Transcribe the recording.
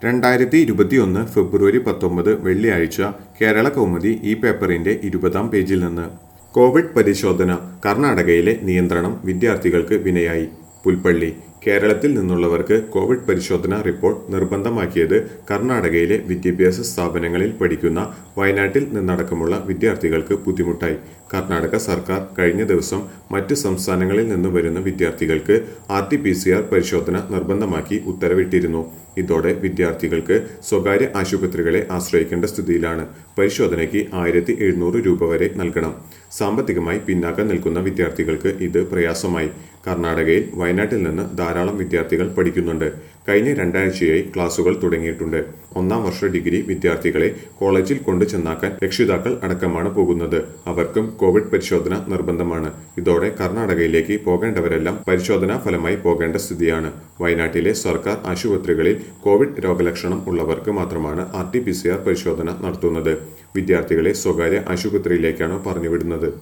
രണ്ടായിരത്തി ഇരുപത്തിയൊന്ന് ഫെബ്രുവരി പത്തൊമ്പത് വെള്ളിയാഴ്ച കേരള കൗമുദി ഈ പേപ്പറിന്റെ ഇരുപതാം പേജിൽ നിന്ന് കോവിഡ് പരിശോധന കർണാടകയിലെ നിയന്ത്രണം വിദ്യാർത്ഥികൾക്ക് വിനയായി പുൽപ്പള്ളി കേരളത്തിൽ നിന്നുള്ളവർക്ക് കോവിഡ് പരിശോധന റിപ്പോർട്ട് നിർബന്ധമാക്കിയത് കർണാടകയിലെ വിദ്യാഭ്യാസ സ്ഥാപനങ്ങളിൽ പഠിക്കുന്ന വയനാട്ടിൽ നിന്നടക്കമുള്ള വിദ്യാർത്ഥികൾക്ക് ബുദ്ധിമുട്ടായി കർണാടക സർക്കാർ കഴിഞ്ഞ ദിവസം മറ്റ് സംസ്ഥാനങ്ങളിൽ നിന്ന് വരുന്ന വിദ്യാർത്ഥികൾക്ക് R T P C R പരിശോധന നിർബന്ധമാക്കി ഉത്തരവിട്ടിരുന്നു ഇതോടെ വിദ്യാർത്ഥികൾക്ക് സ്വകാര്യ ആശുപത്രികളെ ആശ്രയിക്കേണ്ട സ്ഥിതിയിലാണ് പരിശോധനയ്ക്ക് ആയിരത്തി എഴുന്നൂറ് രൂപ വരെ നൽകണം സാമ്പത്തികമായി പിന്നാക്കം നിൽക്കുന്ന വിദ്യാർത്ഥികൾക്ക് ഇത് പ്രയാസമായി കർണാടകയിൽ വയനാട്ടിൽ നിന്ന് ധാരാളം വിദ്യാർത്ഥികൾ പഠിക്കുന്നുണ്ട് കഴിഞ്ഞ രണ്ടാഴ്ചയായി ക്ലാസുകൾ തുടങ്ങിയിട്ടുണ്ട് ഒന്നാം വർഷ ഡിഗ്രി വിദ്യാർത്ഥികളെ കോളേജിൽ കൊണ്ടു ചെന്നാക്കാൻ രക്ഷിതാക്കൾ അടക്കമാണ് പോകുന്നത് അവർക്കും കോവിഡ് പരിശോധന നിർബന്ധമാണ് ഇതോടെ കർണാടകയിലേക്ക് പോകേണ്ടവരെല്ലാം പരിശോധനാ ഫലമായി പോകേണ്ട സ്ഥിതിയാണ് വയനാട്ടിലെ സർക്കാർ ആശുപത്രികളിൽ കോവിഡ് രോഗലക്ഷണം ഉള്ളവർക്ക് മാത്രമാണ് R T P C R പരിശോധന നടത്തുന്നത് വിദ്യാർത്ഥികളെ സ്വകാര്യ ആശുപത്രിയിലേക്കാണ് പറഞ്ഞുവിടുന്നത്